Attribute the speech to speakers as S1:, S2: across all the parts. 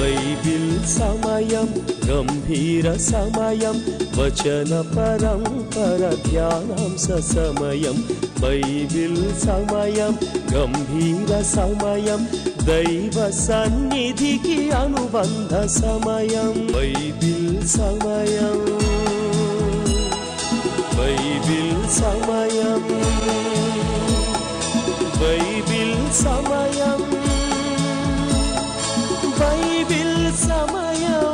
S1: Bible సమయం గంభీర సమయం వచన పరంపర ధ్యానాంశ సమయం బైబిల్ సమయం గంభీర సమయం దైవ సన్నిధికి అనుబంధ సమయం బైబిల్ సమయం బైబిల్ సమయం బైబిల్ సమయం బైబిల్ సమయం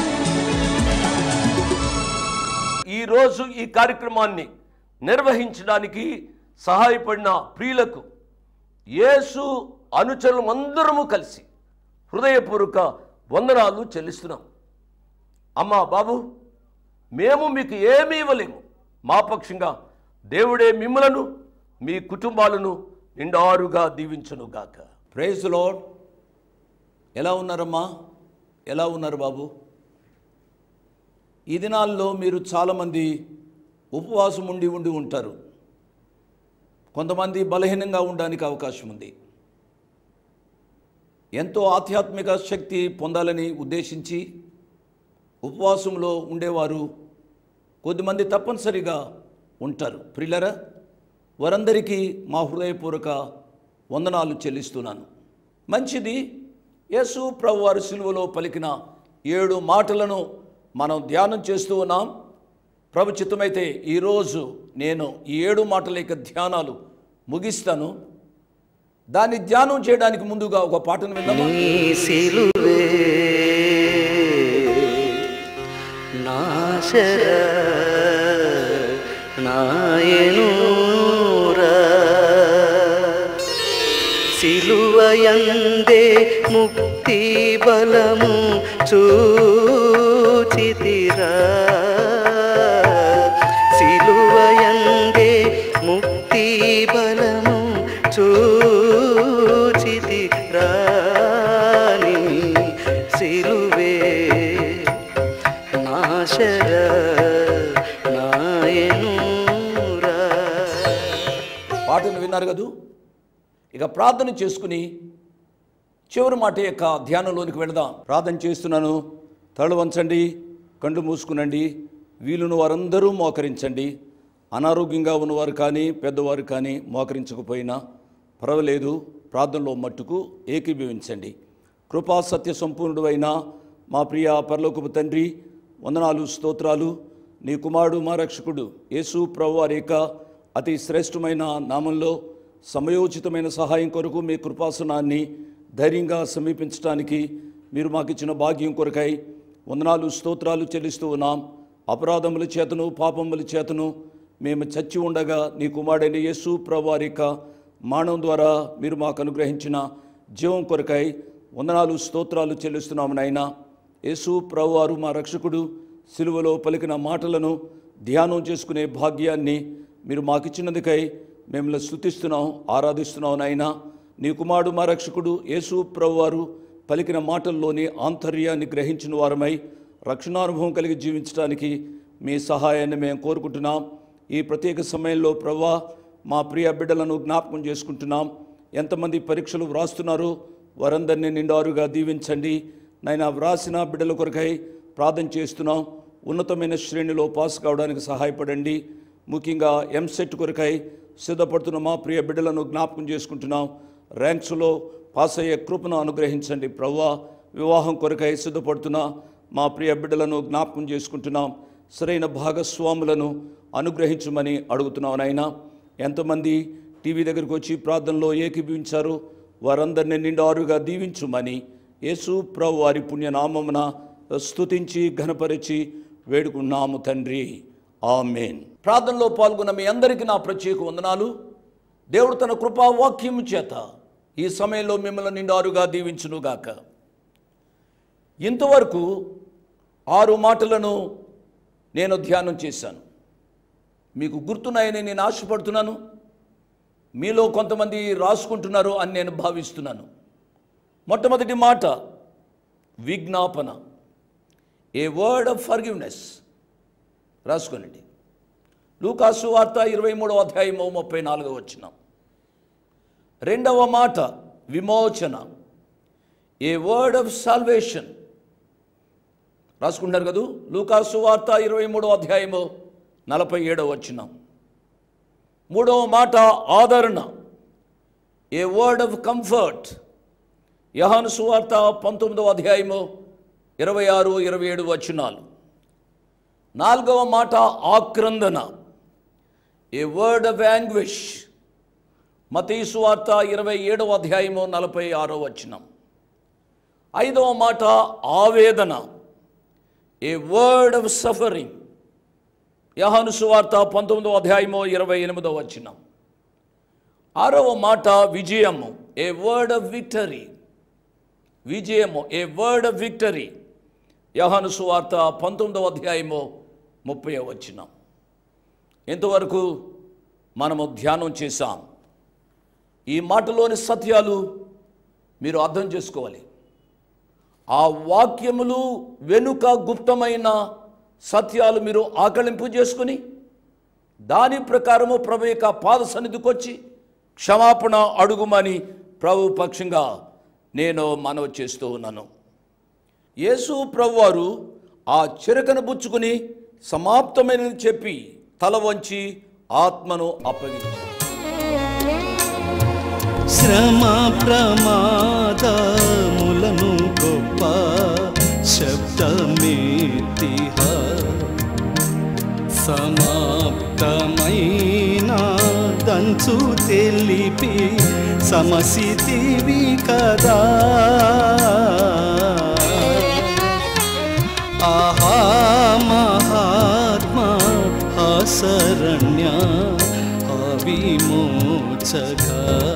S2: ఈరోజు ఈ కార్యక్రమాన్ని నిర్వహించడానికి సహాయపడిన ప్రియులకు యేసు అనుచరులు అందరము కలిసి హృదయపూర్వక వందనాలు చెల్లిస్తున్నాం అమ్మా బాబు మేము మీకు ఏమీ ఇవ్వలేము మా పక్షంగా దేవుడే మిమ్మలను మీ కుటుంబాలను నిండారుగా దీవించునుగాక
S3: ప్రైజ్ లార్డ్ ఎలా ఉన్నారమ్మా ఎలా ఉన్నారు బాబు ఈ దినాల్లో మీరు చాలామంది ఉపవాసం ఉండి ఉండి ఉంటారు కొంతమంది బలహీనంగా ఉండడానికి అవకాశం ఉంది ఎంతో ఆధ్యాత్మిక శక్తి పొందాలని ఉద్దేశించి ఉపవాసంలో ఉండేవారు కొద్దిమంది తప్పనిసరిగా ఉంటారు ప్రిల్లరా వారందరికీ మా హృదయపూర్వక వందనాలు చెల్లిస్తున్నాను మంచిది యేసు ప్రభు వారి సిలువలో పలికిన ఏడు మాటలను మనం ధ్యానం చేస్తూ ఉన్నాం ప్రభు చిత్తమైతే ఈరోజు నేను ఈ ఏడు మాటల యొక్క ధ్యానాలు ముగిస్తాను దాన్ని ధ్యానం చేయడానికి ముందుగా ఒక పాటను విందామా
S4: నీ సిలువే నాశర నాయనూరా సిలువయందే ముక్తి బలము చూచితిరా సిలువయందే ముక్తి బలము చూచితిరా నీ సిలువే నాశర నాయనూరా
S3: పాటను విన్నారు కదూ ఇక ప్రార్థన చేసుకుని చివరి మాట యొక్క ధ్యానంలోనికి వెళదాం ప్రార్థన చేస్తున్నాను తళ్ళు వంచండి కళ్ళు మూసుకునండి వీలును వారందరూ మోకరించండి అనారోగ్యంగా ఉన్నవారు కానీ పెద్దవారు కానీ మోకరించకపోయినా పర్వాలేదు ప్రార్థనలో మట్టుకు ఏకీభవించండి కృపా సత్య సంపూర్ణుడు అయిన మా ప్రియ పరలోకపు తండ్రి వందనాలు స్తోత్రాలు నీ కుమారుడు మా రక్షకుడు యేసు ప్రభు వారి యొక్క అతి శ్రేష్టమైన నామంలో సమయోచితమైన సహాయం కొరకు మీ కృపాసనాన్ని ధైర్యంగా సమీపించడానికి మీరు మాకు ఇచ్చిన భాగ్యం కొరకై వందనాలు స్తోత్రాలు చెల్లిస్తూ ఉన్నాం అపరాధముల చేతను పాపముల చేతను మేము చచ్చి ఉండగా నీ కుమారుడైన యేసు ప్రభు వారి యొక్క మానవం ద్వారా మీరు మాకు అనుగ్రహించిన జీవం కొరకై వందనాలు స్తోత్రాలు చెల్లిస్తున్నాము నాయనా యేసు ప్రభువారు మా రక్షకుడు సిలువలో పలికిన మాటలను ధ్యానం చేసుకునే భాగ్యాన్ని మీరు మాకిచ్చినందుకై మిమ్మల్ని స్థుతిస్తున్నాం ఆరాధిస్తున్నాం నాయనా నీ కుమారుడు మా రక్షకుడు యేసు ప్రభువారు పలికిన మాటల్లోని ఆంతర్యాన్ని గ్రహించిన వారమై రక్షణానుభవం కలిగి జీవించడానికి మీ సహాయాన్ని మేము కోరుకుంటున్నాం ఈ ప్రత్యేక సమయంలో ప్రభా మా ప్రియ బిడ్డలను జ్ఞాపకం చేసుకుంటున్నాం ఎంతమంది పరీక్షలు వ్రాస్తున్నారో వారందరినీ నిండారుగా దీవించండి నైనా వ్రాసిన బిడ్డల కొరకై ప్రార్థన చేస్తున్నాం ఉన్నతమైన శ్రేణిలో పాస్ కావడానికి సహాయపడండి ముఖ్యంగా ఎంసెట్ కొరకై సిద్ధపడుతున్న మా ప్రియ బిడ్డలను జ్ఞాపకం చేసుకుంటున్నాం ర్యాంక్స్లో పాస్ అయ్యే కృపను అనుగ్రహించండి ప్రవ్వా వివాహం కొరకై సిద్ధపడుతున్న మా ప్రియ బిడ్డలను జ్ఞాపకం చేసుకుంటున్నాం సరైన భాగస్వాములను అనుగ్రహించమని అడుగుతున్నాం నాయనా ఎంతమంది టీవీ దగ్గరికి వచ్చి ప్రార్థనలో ఏకీభవించారో వారందరినీ నిండారుగా దీవించుమని యేసు ప్రభు వారి పుణ్యనామమున స్తుతించి ఘనపరిచి వేడుకున్నాము తండ్రి ఆమెన్ ప్రార్థనలో పాల్గొన్న మీ అందరికీ నా ప్రత్యేక వందనాలు దేవుడు తన కృపా వాక్యము చేత ఈ సమయంలో మిమ్మల్ని నిండారుగా దీవించునుగాక ఇంతవరకు ఆరు మాటలను నేను ధ్యానం చేశాను మీకు గుర్తున్నాయని నేను ఆశపడుతున్నాను మీలో కొంతమంది రాసుకుంటున్నారు అని నేను భావిస్తున్నాను మొట్టమొదటి మాట విజ్ఞాపన ఏ వర్డ్ ఆఫ్ ఫర్గివ్నెస్ రాసుకోనండి లూకాసు వార్త ఇరవై మూడవ అధ్యాయము ముప్పై నాలుగవ వచ్చిన రెండవ మాట విమోచన ఏ వర్డ్ ఆఫ్ సాల్వేషన్ రాసుకుంటారు కదూ లూకాసు వార్త ఇరవై మూడో అధ్యాయము నలభై ఏడో వచ్చిన మూడవ మాట ఆదరణ ఏ వర్డ్ ఆఫ్ కంఫర్ట్ యహాను సువార్త పంతొమ్మిదవ అధ్యాయము ఇరవై ఆరు ఇరవై ఏడు వచనాలు నాలుగవ మాట ఆక్రందన ఏ వర్డ్ ఆఫ్ యాంగ్విష్ మతీసు వార్త ఇరవై ఏడవ అధ్యాయము నలభై ఆరో వచనం ఐదవ మాట ఆవేదన ఏ వర్డ్ ఆఫ్ సఫరింగ్ యహాను సువార్త పంతొమ్మిదవ అధ్యాయము ఇరవై ఎనిమిదవ వచనం ఆరవ మాట విజయము ఏ వర్డ్ ఆఫ్ విక్టరీ విజయము ఏ వర్డ్ ఆఫ్ విక్టరీ యహాను సువార్త పంతొమ్మిదవ అధ్యాయము ముప్పై వచనం ఇంతవరకు మనము ధ్యానం చేశాం ఈ మాటలోని సత్యాలు మీరు అర్థం చేసుకోవాలి ఆ వాక్యములు వెనుక గుప్తమైన సత్యాలు మీరు ఆకలింపు చేసుకుని దాని ప్రకారము ప్రభు యొక్క పాద సన్నిధికి వచ్చి క్షమాపణ అడుగుమని ప్రభు పక్షంగా నేను మనవి చేస్తూ ఉన్నాను యేసు ప్రభువారు ఆ చిరకను బుచ్చుకుని సమాప్తమైనది చెప్పి తల వంచి ఆత్మను అప్పగించారు
S1: శ్రమ ప్రమాదములను గొప్ప శబ్దమేతిహ సమాప్తమైన దంచు తెలిపి సమసితివి కదా ఆహా మహాత్మా అశరణ్య అవిమోచక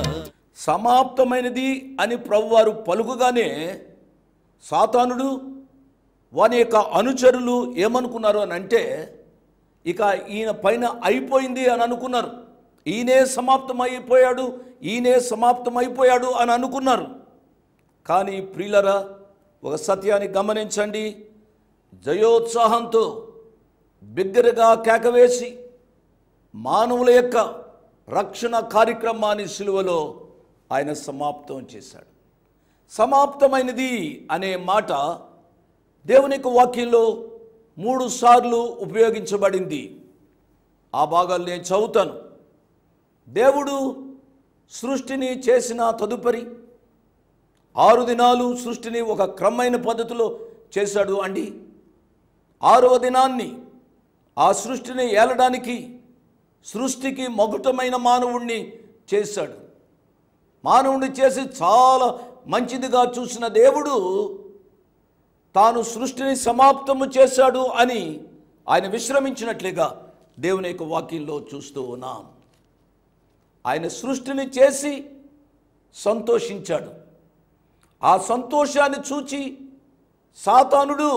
S3: సమాప్తమైనది అని ప్రభువారు పలుకుగానే సాతానుడు వాని యొక్క అనుచరులు ఏమనుకున్నారు అని అంటే ఇక ఈయన పైన అయిపోయింది అని అనుకున్నారు ఈయనే సమాప్తం అయిపోయాడు ఈయనే సమాప్తం అయిపోయాడు అని అనుకున్నారు కానీ ప్రియులరా ఒక సత్యాన్ని గమనించండి జయోత్సాహంతో బిగ్గరగా కేకవేసి మానవుల యొక్క రక్షణ కార్యక్రమాన్ని సిలువలో ఆయన సమాప్తం చేశాడు సమాప్తమైనది అనే మాట దేవుని యొక్క వాక్యంలో మూడు సార్లు ఉపయోగించబడింది ఆ భాగాలు నేను చదువుతాను దేవుడు సృష్టిని చేసిన తదుపరి ఆరు దినాలు సృష్టిని ఒక క్రమమైన పద్ధతిలో చేశాడు అండి ఆరవ దినాన్ని ఆ సృష్టిని ఏలడానికి సృష్టికి మగుటమైన మానవుణ్ణి చేశాడు మానవుణ్ణి చేసి చాలా మంచిదిగా చూసిన దేవుడు తాను సృష్టిని సమాప్తము చేశాడు అని ఆయన విశ్రమించినట్లుగా దేవుని యొక్క వాక్యంలో చూస్తూ ఉన్నాం ఆయన సృష్టిని చేసి సంతోషించాడు ఆ సంతోషాన్ని చూచి సాతానుడు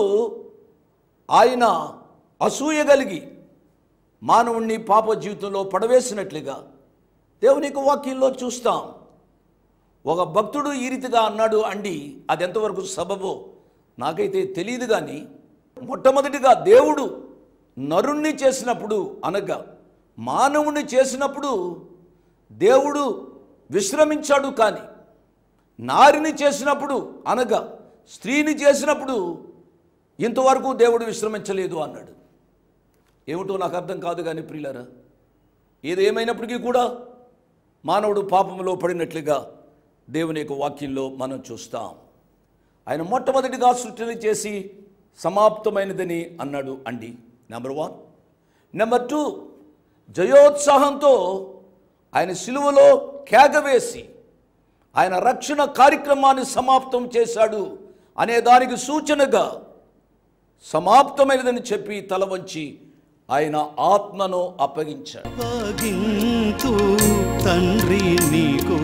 S3: ఆయన అసూయ కలిగి మానవుణ్ణి పాప జీవితంలో పడవేసినట్లుగా దేవుని యొక్క వాక్యంలో చూస్తాం ఒక భక్తుడు ఈ రీతిగా అన్నాడు అండి అది ఎంతవరకు సబబో నాకైతే తెలియదు కానీ మొట్టమొదటిగా దేవుడు నరుణ్ణి చేసినప్పుడు అనగా మానవుణ్ణి చేసినప్పుడు దేవుడు విశ్రమించాడు కానీ నారిని చేసినప్పుడు అనగా స్త్రీని చేసినప్పుడు ఇంతవరకు దేవుడు విశ్రమించలేదు అన్నాడు ఏమిటో నాకు అర్థం కాదు కానీ ప్రియులరా ఏదేమైనప్పటికీ కూడా మానవుడు పాపంలో పడినట్లుగా దేవుని యొక్క వాక్యంలో మనం చూస్తాం ఆయన మొట్టమొదటిగా సృష్టిని చేసి సమాప్తమైనదని అన్నాడు అండి నెంబర్ వన్ నెంబర్ టూ జయోత్సాహంతో ఆయన సిలువలో కేగవేసి ఆయన రక్షణ కార్యక్రమాన్ని సమాప్తం చేశాడు అనే దానికి సూచనగా సమాప్తమైనదని చెప్పి తల వంచి ఆయన ఆత్మను అప్పగించాడు
S1: అప్పగింతు తండ్రి నీకు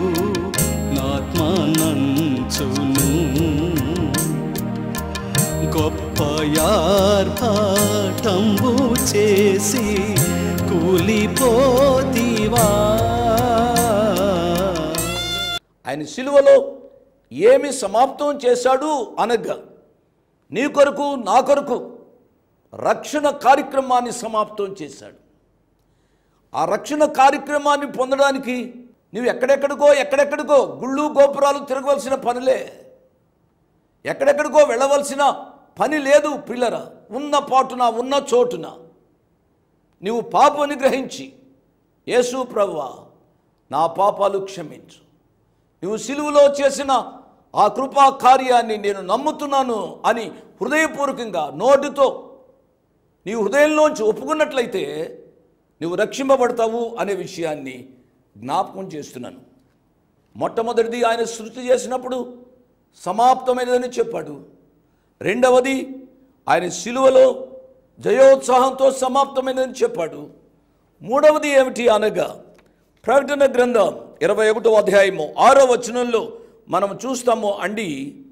S1: నాత్మానంచును గొప్ప యార్పాటంబు చేసి కూలిపోతివా
S3: ఆయన సిలువలో ఏమి సమాప్తం చేశాడు అనగా నీ కొరకు నా కొరకు రక్షణ కార్యక్రమాన్ని సమాప్తం చేశాడు ఆ రక్షణ కార్యక్రమాన్ని పొందడానికి నువ్వు ఎక్కడెక్కడికో ఎక్కడెక్కడికో గుళ్ళు గోపురాలు తిరగవలసిన పనులే ఎక్కడెక్కడికో వెళ్ళవలసిన పని లేదు పిల్లరా ఉన్న పాటున ఉన్న చోటున నీవు పాపని గ్రహించి యేసు ప్రభువా నా పాపాలు క్షమించు నువ్వు సిలువలో చేసిన ఆ కృపా కార్యాన్ని నేను నమ్ముతున్నాను అని హృదయపూర్వకంగా నోటితో నీవు హృదయంలోంచి ఒప్పుకున్నట్లయితే నువ్వు రక్షింపబడతావు అనే విషయాన్ని జ్ఞాపకం చేస్తున్నాను మొట్టమొదటిది ఆయన సృష్టి చేసినప్పుడు సమాప్తమైనదని చెప్పాడు రెండవది ఆయన శిలువలో జయోత్సాహంతో సమాప్తమైనదని చెప్పాడు మూడవది ఏమిటి అనగా ప్రకటన గ్రంథం ఇరవై ఒకటో అధ్యాయము ఆరో వచనంలో మనం చూస్తాము అండి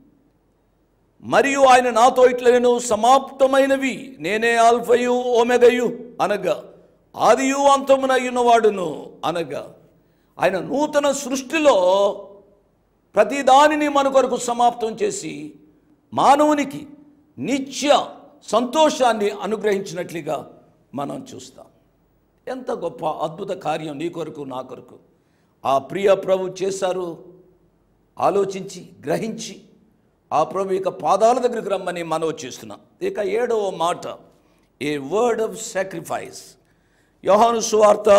S3: మరియు ఆయన నాతో ఇట్లనేను సమాప్తమైనవి నేనే ఆల్ఫయు ఓమెగయు అనగా ఆదియు అంతమునయ్యున్నవాడును అనగా ఆయన నూతన సృష్టిలో ప్రతి దానిని మన కొరకు సమాప్తం చేసి మానవునికి నిత్య సంతోషాన్ని అనుగ్రహించినట్లుగా మనం చూస్తాం ఎంత గొప్ప అద్భుత కార్యం నీ కొరకు నా కొరకు ఆ ప్రియ ప్రభు చేశారు ఆలోచించి గ్రహించి ఆ ప్రభు యొక్క పాదాల దగ్గరికి రమ్మని మనవి చేస్తున్నాం ఇక ఏడవ మాట ఏ వర్డ్ ఆఫ్ సాక్రిఫైస్ యోహాను సువార్త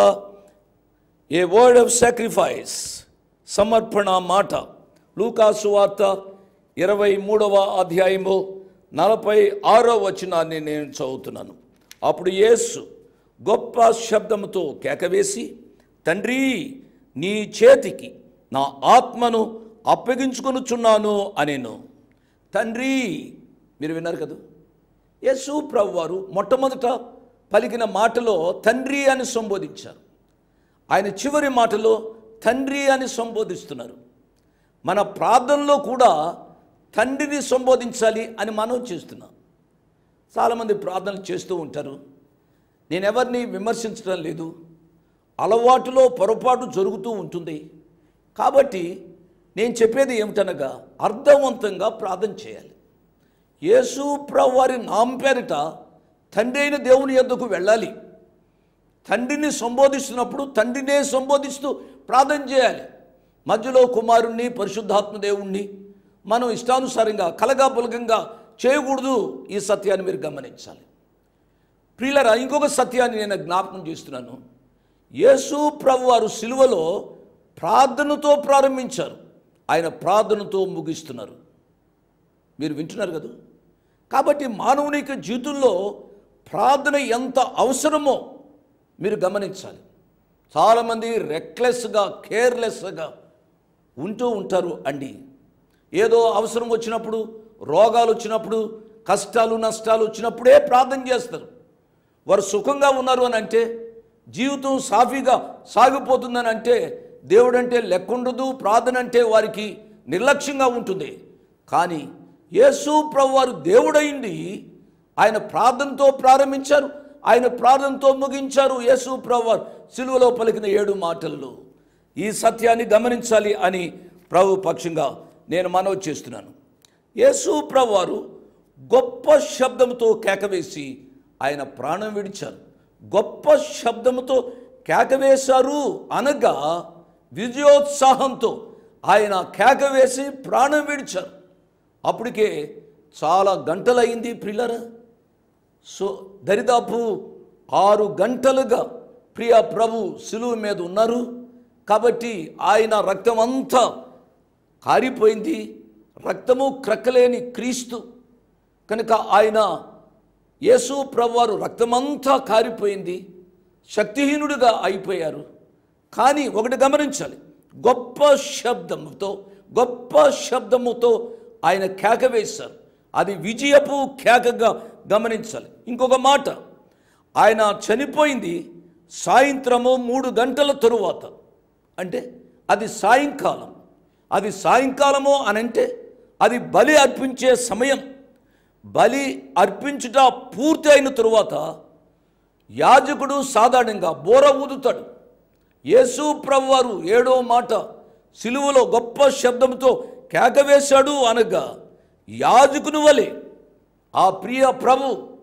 S3: ఏ వర్డ్ ఆఫ్ సాక్రిఫైస్ సమర్పణ మాట లూకా సువార్త ఇరవై మూడవ అధ్యాయము నలభై ఆరో వచనాన్ని నేను చదువుతున్నాను అప్పుడు యేసు గొప్ప శబ్దముతో కేకవేసి తండ్రి నీ చేతికి నా ఆత్మను అప్పగించుకొనుచున్నాను అనేను తండ్రి మీరు విన్నారు కదా యేసు ప్రభు వారు మొట్టమొదట పలికిన మాటలో తండ్రి అని సంబోధించారు ఆయన చివరి మాటలో తండ్రి అని సంబోధిస్తున్నారు మన ప్రార్థనలో కూడా తండ్రిని సంబోధించాలి అని మనం చేస్తున్నాం చాలామంది ప్రార్థనలు చేస్తూ ఉంటారు నేను ఎవరిని విమర్శించడం లేదు అలవాటులో పొరపాటు జరుగుతూ ఉంటుంది కాబట్టి నేను చెప్పేది ఏమిటనగా అర్థవంతంగా ప్రార్థన చేయాలి యేసు ప్రభు వారి నామ పేరిట తండ్రి అయిన దేవుని యొద్దకు వెళ్ళాలి తండ్రిని సంబోధిస్తున్నప్పుడు తండ్రినే సంబోధిస్తూ ప్రార్థన చేయాలి మధ్యలో కుమారుణ్ణి పరిశుద్ధాత్మ దేవుణ్ణి మనం ఇష్టానుసారంగా కలగా పులగంగా చేయకూడదు ఈ సత్యాన్ని మీరు గమనించాలి ప్రియులరా ఇంకొక సత్యాన్ని నేను జ్ఞాపకం చేస్తున్నాను యేసు ప్రభు వారు సిలువలో ప్రార్థనతో ప్రారంభించారు ఆయన ప్రార్థనతో ముగిస్తున్నారు మీరు వింటున్నారు కదా కాబట్టి మానవుని యొక్క జీవితంలో ప్రార్థన ఎంత అవసరమో మీరు గమనించాలి చాలామంది రెక్లెస్గా కేర్లెస్గా ఉంటూ ఉంటారు అండి ఏదో అవసరం వచ్చినప్పుడు రోగాలు వచ్చినప్పుడు కష్టాలు నష్టాలు వచ్చినప్పుడే ప్రార్థన చేస్తారు వారు సుఖంగా ఉన్నారు అని అంటే జీవితం సాఫీగా సాగిపోతుందని అంటే దేవుడు అంటే లెక్కుండదు ప్రార్థన అంటే వారికి నిర్లక్ష్యంగా ఉంటుంది కానీ యేసు ప్రభు వారు దేవుడైంది ఆయన ప్రార్థనతో ప్రారంభించారు ఆయన ప్రార్థనతో ముగించారు యేసు ప్రభు వారు సిలువలో పలికిన ఏడు మాటల్లో ఈ సత్యాన్ని గమనించాలి అని ప్రభు పక్షంగా నేను మనవి చేస్తున్నాను యేసు ప్రభు వారు గొప్ప శబ్దంతో కేకవేసి ఆయన ప్రాణం విడిచారు గొప్ప శబ్దముతో కేకవేశారు అనగా విజయోత్సాహంతో ఆయన కేకవేసి ప్రాణం విడిచారు అప్పటికే చాలా గంటలైంది ప్రిల్లరా సో దరిదాపు ఆరు గంటలుగా ప్రియ ప్రభు సిలువ మీద ఉన్నారు కాబట్టి ఆయన రక్తం అంతా కారిపోయింది రక్తము క్రక్కలేని క్రీస్తు కనుక ఆయన యేసు ప్రభువారు రక్తమంతా కారిపోయింది శక్తిహీనుడిగా అయిపోయారు కానీ ఒకటి గమనించాలి గొప్ప శబ్దముతో గొప్ప శబ్దముతో ఆయన కేక వేశారు అది విజయపు కేకగా గమనించాలి ఇంకొక మాట ఆయన చనిపోయింది సాయంత్రము మూడు గంటల తరువాత అంటే అది సాయంకాలం అది సాయంకాలము అనంటే అది బలి అర్పించే సమయం బలి అర్పించుట పూర్తి అయిన తరువాత యాజకుడు సాధారణంగా బోర ఊదుతాడు యేసు ప్రభువారు ఏడో మాట సిలువలో గొప్ప శబ్దంతో కేకవేశాడు అనగా యాజకుని వలె ఆ ప్రియ ప్రభు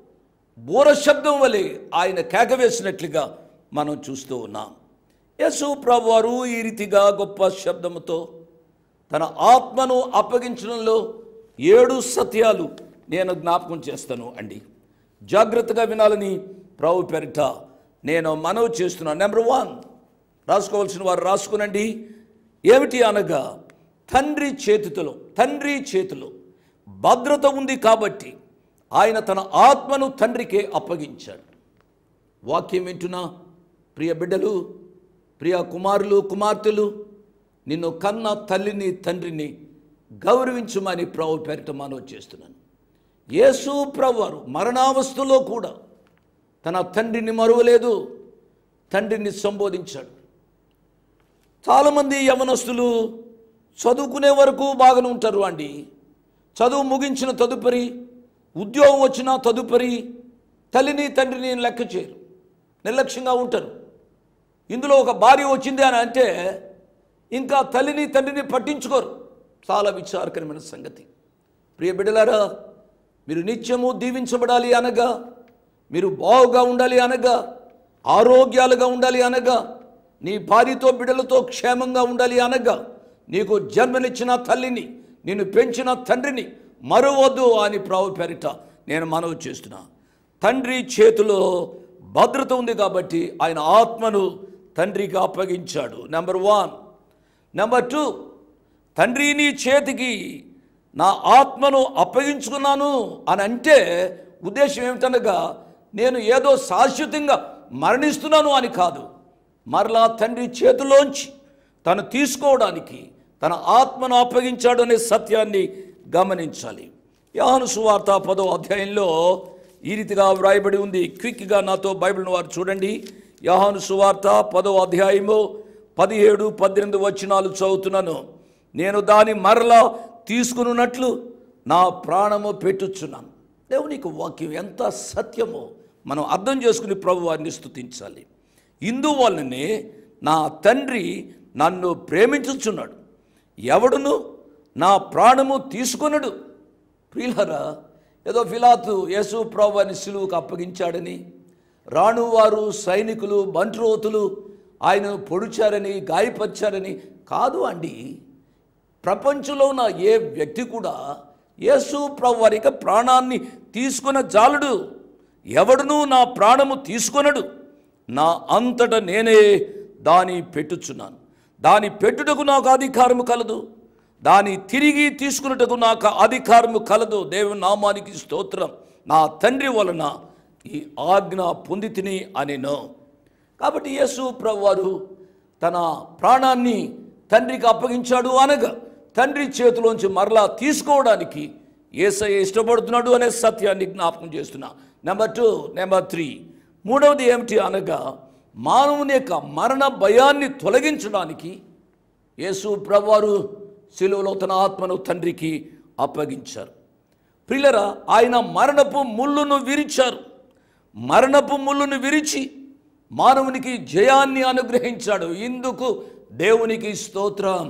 S3: బోర శబ్దం వలె ఆయన కేకవేసినట్లుగా మనం చూస్తూ ఉన్నాం యేసు ప్రభువారు ఈ రీతిగా గొప్ప శబ్దముతో తన ఆత్మను అప్పగించడంలో ఏడు సత్యాలు నేను జ్ఞాపకం చేస్తాను అండి జాగ్రత్తగా వినాలని ప్రభు పేరిట నేను మనవి చేస్తున్నాను నెంబర్ వన్ రాసుకోవాల్సిన వారు రాసుకునండి ఏమిటి అనగా తండ్రి చేతిలో తండ్రి చేతిలో భద్రత ఉంది కాబట్టి ఆయన తన ఆత్మను తండ్రికే అప్పగించాడు వాక్యం వింటున్నా ప్రియ బిడ్డలు ప్రియ కుమారులు కుమార్తెలు నిన్ను కన్న తల్లిని తండ్రిని గౌరవించమని ప్రభు పేరిట మనవి చేస్తున్నాను యేసు ప్రభు వారు మరణావస్థలో కూడా తన తండ్రిని మరువలేదు తండ్రిని సంబోధించాడు చాలామంది యవనస్తులు చదువుకునే వరకు బాగానే ఉంటారు అండి చదువు ముగించిన తదుపరి ఉద్యోగం వచ్చిన తదుపరి తల్లిని తండ్రిని లెక్క చేయరు నిర్లక్ష్యంగా ఉంటారు ఇందులో ఒక భార్య వచ్చింది అని అంటే ఇంకా తల్లిని తండ్రిని పట్టించుకోరు చాలా విచారకరమైన సంగతి ప్రియ బిడ్డలారా మీరు నిత్యము దీవించబడాలి అనగా మీరు బాగుగా ఉండాలి అనగా ఆరోగ్యాలుగా ఉండాలి అనగా నీ భార్యతో బిడ్డలతో క్షేమంగా ఉండాలి అనగా నీకు జన్మనిచ్చిన తల్లిని నిన్ను పెంచిన తండ్రిని మరవద్దు అని ప్రావు పేరిట నేను మనవి చేస్తున్నా తండ్రి చేతిలో భద్రత ఉంది కాబట్టి ఆయన ఆత్మను తండ్రికి అప్పగించాడు నెంబర్ వన్ నెంబర్ టూ తండ్రి నీ చేతికి నా ఆత్మను అప్పగించుకున్నాను అని అంటే ఉద్దేశం ఏమిటనగా నేను ఏదో శాశ్వతంగా మరణిస్తున్నాను అని కాదు మరలా తండ్రి చేతిలోంచి తను తీసుకోవడానికి తన ఆత్మను అప్పగించాడు అనే సత్యాన్ని గమనించాలి యాను సువార్త పదో అధ్యాయంలో ఈ రీతిగా వ్రాయబడి ఉంది క్విక్గా నాతో బైబిల్ను వారు చూడండి యాహాను సువార్త పదో అధ్యాయము పదిహేడు పద్దెనిమిది వచనాలు చదువుతున్నాను నేను దాని మరలా తీసుకున్నట్లు నా ప్రాణము పెట్టుచున్నాను దేవునికి వాక్యం ఎంత సత్యమో మనం అర్థం చేసుకుని ప్రభు వారిని స్తుతించాలి ఇందువల్లనే నా తండ్రి నన్ను ప్రేమించుచున్నాడు ఎవడును నా ప్రాణము తీసుకొనడు ప్రియులరా ఏదో ఫిలాతు యేసు ప్రభు అని సిలువుకు అప్పగించాడని రాణువారు సైనికులు బంట్రోతులు ఆయనను పొడిచారని గాయపరిచారని కాదు అండి ప్రపంచంలో ఉన్న ఏ వ్యక్తి కూడా యేసు ప్రభు వారి యొక్క ప్రాణాన్ని తీసుకున్న జాలుడు ఎవడునూ నా ప్రాణము తీసుకొనడు నా అంతట నేనే దాని పెట్టుచున్నాను దాని పెట్టుటకు నాకు అధికారము కలదు దాని తిరిగి తీసుకున్నటకు నాకు అధికారము కలదు దేవుని నామానికి స్తోత్రం నా తండ్రి వలన ఈ ఆజ్ఞ పొందితిని అనెను కాబట్టి యేసు ప్రభు వారు తన ప్రాణాన్ని తండ్రికి అప్పగించాడు అనగా తండ్రి చేతిలోంచి మరలా తీసుకోవడానికి ఏసయ్య ఇష్టపడుతున్నాడు అనే సత్యాన్ని జ్ఞాపకం చేస్తున్నా నెంబర్ టూ నెంబర్ త్రీ మూడవది ఏమిటి అనగా మానవుని యొక్క మరణ భయాన్ని తొలగించడానికి యేసు ప్రభువారు శిలువలో తన ఆత్మను తండ్రికి అప్పగించారు ప్రియులరా ఆయన మరణపు ముళ్ళును విరిచారు మరణపు ముళ్ళును విరిచి మానవునికి జయాన్ని అనుగ్రహించాడు ఇందుకు దేవునికి స్తోత్రం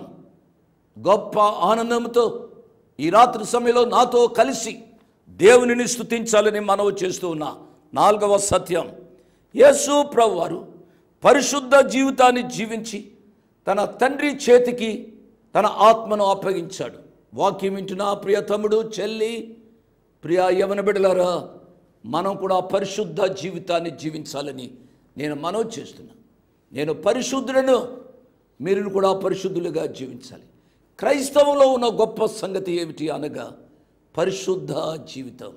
S3: గొప్ప ఆనందంతో ఈ రాత్రి సమయంలో నాతో కలిసి దేవునిని స్తుతించాలని మనవి చేస్తూ ఉన్నా నాలుగవ సత్యం యేసు ప్రభు వారు పరిశుద్ధ జీవితాన్ని జీవించి తన తండ్రి చేతికి తన ఆత్మను అప్పగించాడు వాక్యం వింటున్నా ప్రియ తమ్ముడు చెల్లి ప్రియ యవన బిడ్డలారా మనం కూడా పరిశుద్ధ జీవితాన్ని జీవించాలని నేను మనవి చేస్తున్నా నేను పరిశుద్ధులను మీరు కూడా పరిశుద్ధులుగా జీవించాలి క్రైస్తవంలో ఉన్న గొప్ప సంగతి ఏమిటి అనగా పరిశుద్ధ జీవితం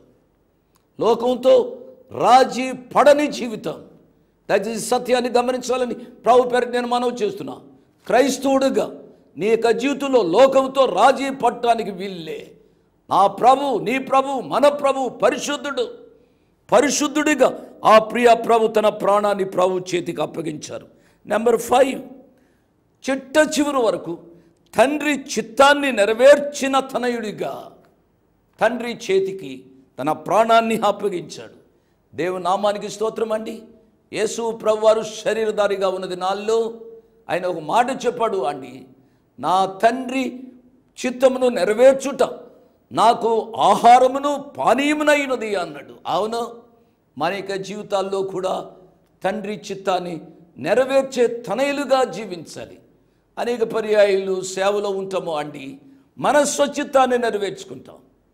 S3: లోకంతో రాజీ పడని జీవితం దయచేసి సత్యాన్ని గమనించాలని ప్రభు పేరు నేను మనవి చేస్తున్నా క్రైస్తవుడుగా నీ యొక్క జీవితంలో లోకంతో రాజీ పట్టడానికి వీల్లే నా ప్రభు నీ ప్రభు మన ప్రభు పరిశుద్ధుడు పరిశుద్ధుడిగా ఆ ప్రియ ప్రభు తన ప్రాణాన్ని ప్రభు చేతికి అప్పగించారు నెంబర్ ఫైవ్ చిట్ట చివరి వరకు తండ్రి చిత్తాన్ని నెరవేర్చిన తనయుడిగా తండ్రి చేతికి తన ప్రాణాన్ని అప్పగించాడు దేవుని నామానికి స్తోత్రం అండి యేసు ప్రభువారు శరీరధారిగా ఉన్నది నాల్లో ఆయన ఒక మాట చెప్పాడు అండి నా తండ్రి చిత్తమును నెరవేర్చుట నాకు ఆహారమును పానీయమునైనది అన్నాడు అవును మన యొక్క జీవితాల్లో కూడా తండ్రి చిత్తాన్ని నెరవేర్చే తనయులుగా జీవించాలి అనేక పర్యాయాలు సేవలో ఉంటాము అండి మన స్వచిత్తాన్ని నెరవేర్చుకుంటాం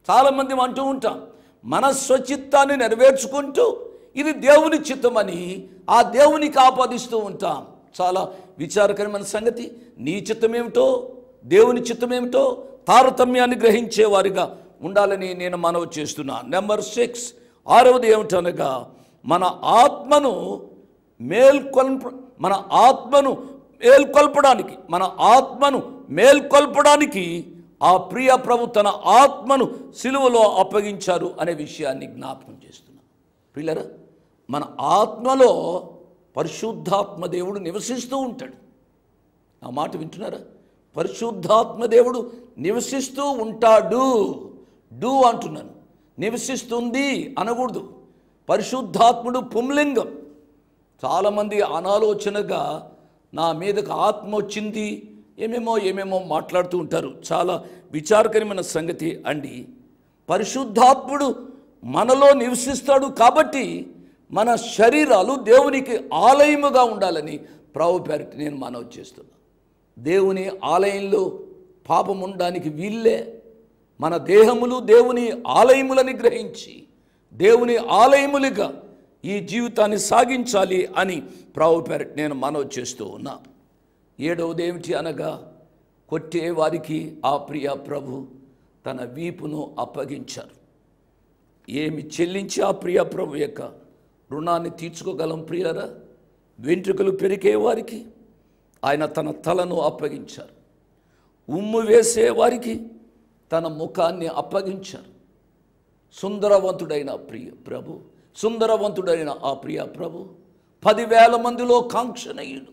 S3: చాలామంది అంటూ ఉంటాం మన స్వచిత్తాన్ని నెరవేర్చుకుంటూ ఇది దేవుని చిత్తమని ఆ దేవునికి ఆపాదిస్తూ ఉంటాం చాలా విచారకరమైన సంగతి నీ చిత్తమేమిటో దేవుని చిత్తమేమిటో తారతమ్యాన్ని గ్రహించేవారిగా ఉండాలని నేను మనవి చేస్తున్నా నెంబర్ సిక్స్ ఆరవది ఏమిటనగా మన ఆత్మను మేల్కొల్ప మన ఆత్మను మేల్కొల్పడానికి మన ఆత్మను మేల్కొల్పడానికి ఆ ప్రియ ప్రభు తన ఆత్మను సిలువలో అప్పగించారు అనే విషయాన్ని జ్ఞాపకం చేస్తున్నా ప్రియులరా మన ఆత్మలో పరిశుద్ధాత్మ దేవుడు నివసిస్తూ ఉంటాడు ఆ మాట వింటున్నారా పరిశుద్ధాత్మ దేవుడు నివసిస్తూ ఉంటాడు డు అంటున్నాను నివసిస్తుంది అనకూడదు పరిశుద్ధాత్ముడు పుంలింగం చాలామంది అనాలోచనగా నా మీదకు ఆత్మ వచ్చింది ఏమేమో ఏమేమో మాట్లాడుతూ ఉంటారు చాలా విచారకరమైన సంగతి అండి పరిశుద్ధాత్ముడు మనలో నివసిస్తాడు కాబట్టి మన శరీరాలు దేవునికి ఆలయముగా ఉండాలని ప్రభు పేరిట నేను మనవి చేస్తున్నా దేవుని ఆలయంలో పాపం ఉండడానికి వీళ్ళే మన దేహములు దేవుని ఆలయములని గ్రహించి దేవుని ఆలయములుగా ఈ జీవితాన్ని సాగించాలి అని ప్రభు పేరిట నేను మనవి చేస్తూ ఉన్నా ఏడవది ఏమిటి అనగా కొట్టే వారికి ఆ ప్రియ ప్రభు తన వీపును అప్పగించారు ఏమి చెల్లించి ఆ ప్రియ ప్రభు యొక్క రుణాన్ని తీర్చుకోగలం ప్రియరా వెంట్రుకలు పెరిగే వారికి ఆయన తన తలను అప్పగించారు ఉమ్ము వేసే వారికి తన ముఖాన్ని అప్పగించారు సుందరవంతుడైన ప్రియ ప్రభు సుందరవంతుడైన ఆ ప్రియ ప్రభు పదివేల మందిలో కాంక్షణయుడు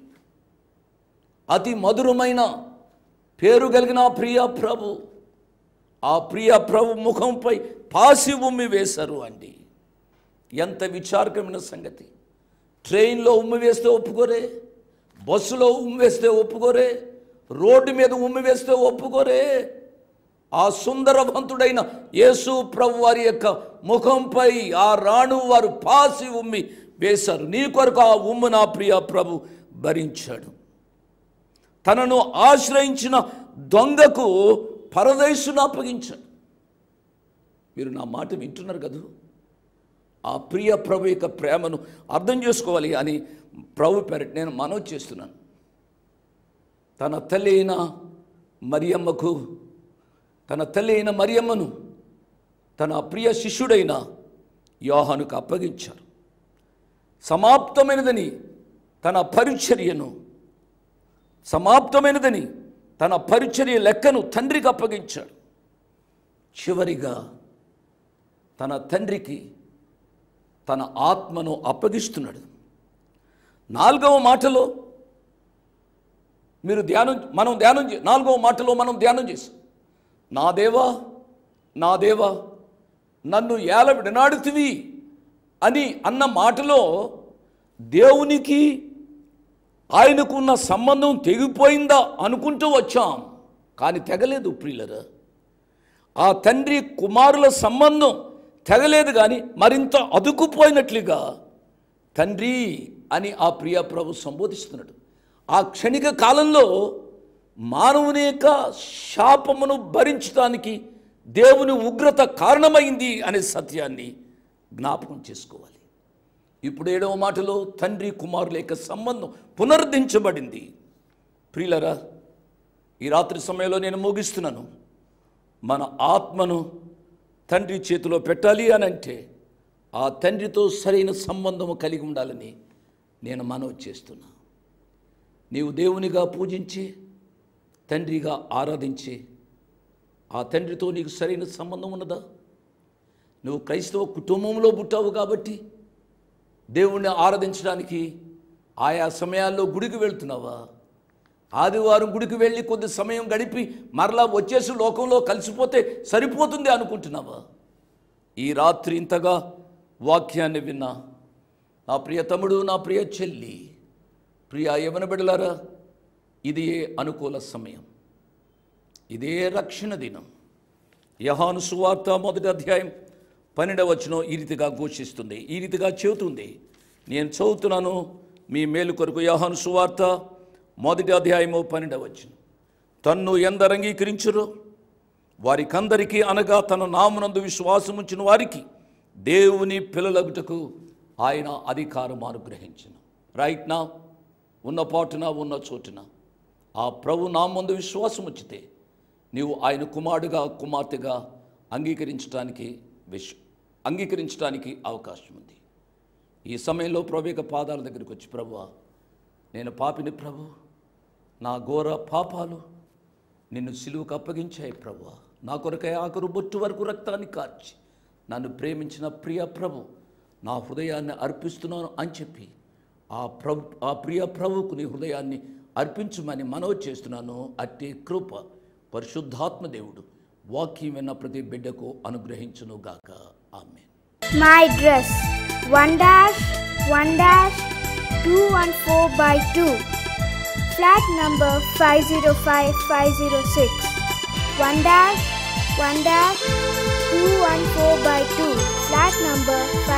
S3: అతి మధురమైన పేరు కలిగిన ఆ ప్రియ ప్రభు ఆ ప్రియ ప్రభు ముఖంపై పాసి ఉమ్మి వేశారు అండి ఎంత విచారకరమైన సంగతి ట్రైన్లో ఉమ్మి వేస్తే ఒప్పుకోరే బస్సులో ఉమ్మి వేస్తే ఒప్పుకోరే రోడ్డు మీద ఉమ్మి వేస్తే ఒప్పుకోరే ఆ సుందరవంతుడైన యేసు ప్రభు వారి యొక్క ముఖంపై ఆ రాణు వారు పాసి ఉమ్మి వేశారు నీ కొరకు ఆ ఉమ్ము నా ప్రియ ప్రభు భరించాడు తనను ఆశ్రయించిన దొంగకు పరదేశును అప్పగించాడు మీరు నా మాట వింటున్నారు కదా ఆ ప్రియ ప్రభు యొక్క ప్రేమను అర్థం చేసుకోవాలి అని ప్రభు పేరట నేను మనవి చేస్తున్నాను తన తల్లి అయిన మరియమ్మకు తన తల్లి అయిన మరియమ్మను తన ప్రియ శిష్యుడైన యోహానుకు అప్పగించారు సమాప్తమైనదని తన పరిచర్యను సమాప్తమైనదని తన పరిచర్య లెక్కను తండ్రికి అప్పగించాడు చివరిగా తన తండ్రికి తన ఆత్మను అప్పగిస్తున్నాడు నాలుగవ మాటలో మీరు ధ్యానం మనం ధ్యానం చే నాలుగవ మాటలో మనం ధ్యానం చేసాం నా దేవా నా దేవా నన్ను ఏల విడనాడుతివి అని అన్న మాటలో దేవునికి ఆయనకున్న సంబంధం తెగిపోయిందా అనుకుంటూ వచ్చాం కానీ తెగలేదు ప్రియులరా ఆ తండ్రి కుమారుల సంబంధం తెగలేదు కానీ మరింత అదుకుపోయినట్లుగా తండ్రి అని ఆ ప్రియ ప్రభు సంబోధిస్తున్నాడు ఆ క్షణిక కాలంలో మానవుని యొక్క శాపమును భరించడానికి దేవుని ఉగ్రత కారణమైంది అనే సత్యాన్ని జ్ఞాపకం చేసుకోవాలి ఇప్పుడు ఏడవ మాటలో తండ్రి కుమారుల యొక్క సంబంధం పునరుద్ధరించబడింది ప్రియులరా ఈ రాత్రి సమయంలో నేను ముగిస్తున్నాను మన ఆత్మను తండ్రి చేతిలో పెట్టాలి అని అంటే ఆ తండ్రితో సరైన సంబంధము కలిగి ఉండాలని నేను మనవి చేస్తున్నా నీవు దేవునిగా పూజించి తండ్రిగా ఆరాధించి ఆ తండ్రితో నీకు సరైన సంబంధం ఉన్నదా నువ్వు క్రైస్తవ కుటుంబంలో పుట్టావు కాబట్టి దేవుణ్ణి ఆరాధించడానికి ఆయా సమయాల్లో గుడికి వెళ్తున్నావా ఆదివారం గుడికి వెళ్ళి కొద్ది సమయం గడిపి మరలా వచ్చేసి లోకంలో కలిసిపోతే సరిపోతుంది అనుకుంటున్నావా ఈ రాత్రి ఇంతగా వాక్యాన్ని విన్నా నా ప్రియ తమ్ముడు నా ప్రియ చెల్లి ప్రియ యవన బిడలారా ఇది అనుకూల సమయం ఇదే రక్షణ దినం యహాను సువార్త మొదటి అధ్యాయం పన్నెండవ వచనం ఈ రీతిగా ఘోషిస్తుంది ఈ రీతిగా చెబుతుంది నేను చదువుతున్నాను మీ మేలు కొరకు యహాను సువార్త మొదటి అధ్యాయము పన్నెండవ వచనం తన్ను ఎందరు అంగీకరించురో వారికందరికీ అనగా తన నామునందు విశ్వాసముంచిన వారికి దేవుని పిల్లలగుటకు ఆయన అధికారం అనుగ్రహించిన రైట్ నా ఉన్న పాటున ఉన్న చోటున ఆ ప్రభు నామందు విశ్వాసం వచ్చితే నీవు ఆయన కుమారుడుగా కుమార్తెగా అంగీకరించడానికి విష్ అంగీకరించడానికి అవకాశం ఉంది ఈ సమయంలో ప్రభు యొక్క పాదాల దగ్గరికి వచ్చి ప్రభువా నేను పాపిని ప్రభు నా ఘోర పాపాలు నిన్ను సిలువకు అప్పగించాయి ప్రభువా నా కొరకై ఆఖరు బొట్టు వరకు రక్తాన్ని కార్చి నన్ను ప్రేమించిన ప్రియ ప్రభు నా హృదయాన్ని అర్పిస్తున్నాను అని చెప్పి ఆ ప్రభు ఆ ప్రియ ప్రభువుకు నీ హృదయాన్ని అర్పించమని మనవి చేస్తున్నాను అట్టి కృప పరిశుద్ధాత్మ దేవుడు వాక్యం విన్న ప్రతి బిడ్డకు అనుగ్రహించును గాక ఆమె
S5: My dress 1 dash 1 dash 214 by 2 flat number 505506 1 dash 1 dash 214 by 2 flat number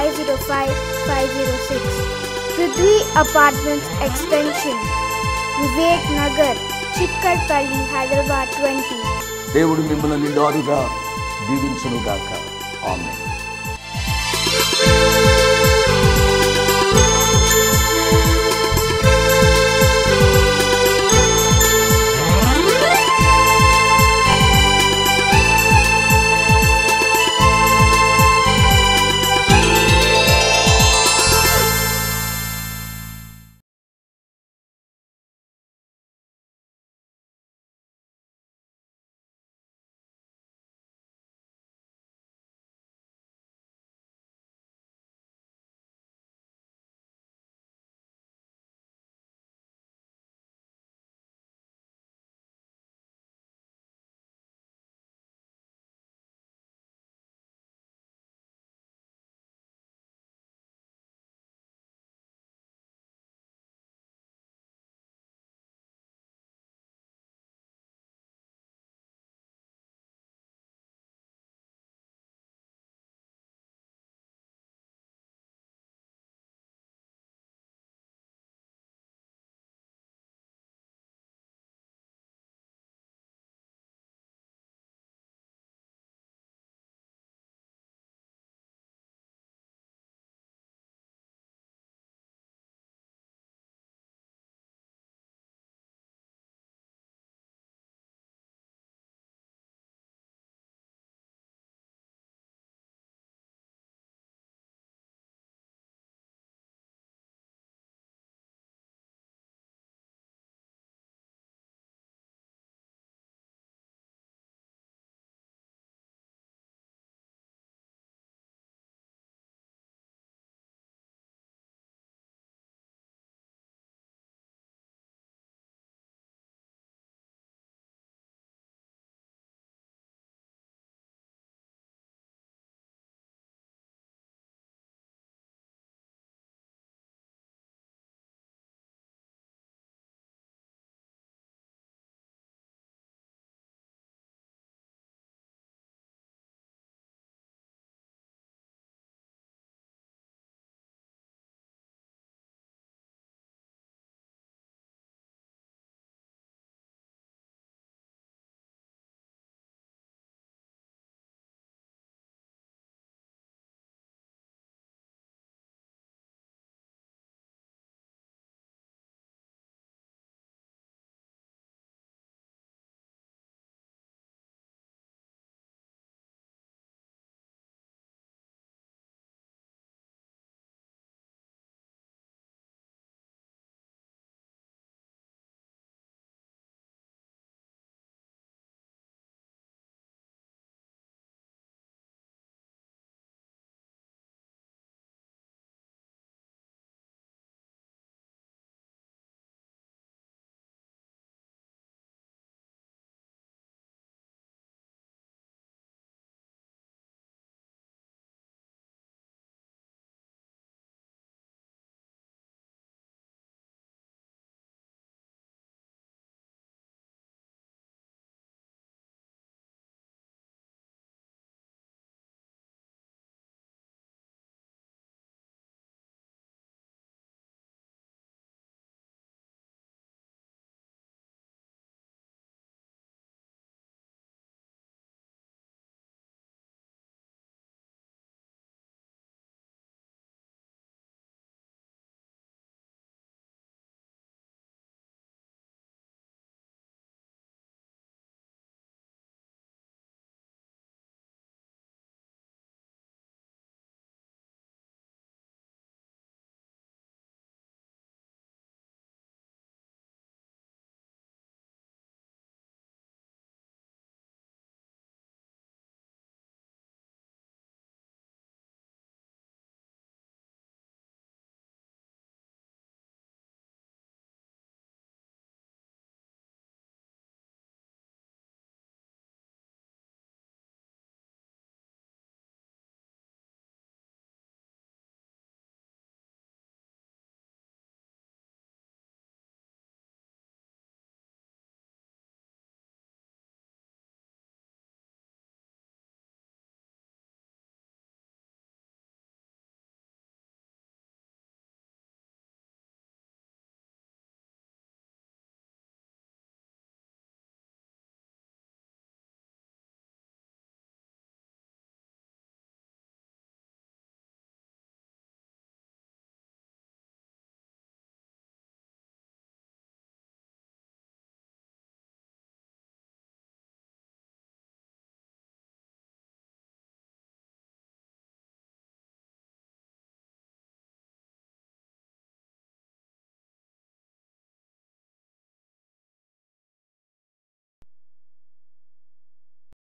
S5: 505506 Prithvi Apartments Extension Vivek Nagar Chikkarpalli Hyderabad 20
S3: దేవుడు మిమ్మల్ని నిండారుగా దీవించును గాక ఆమె
S5: Thank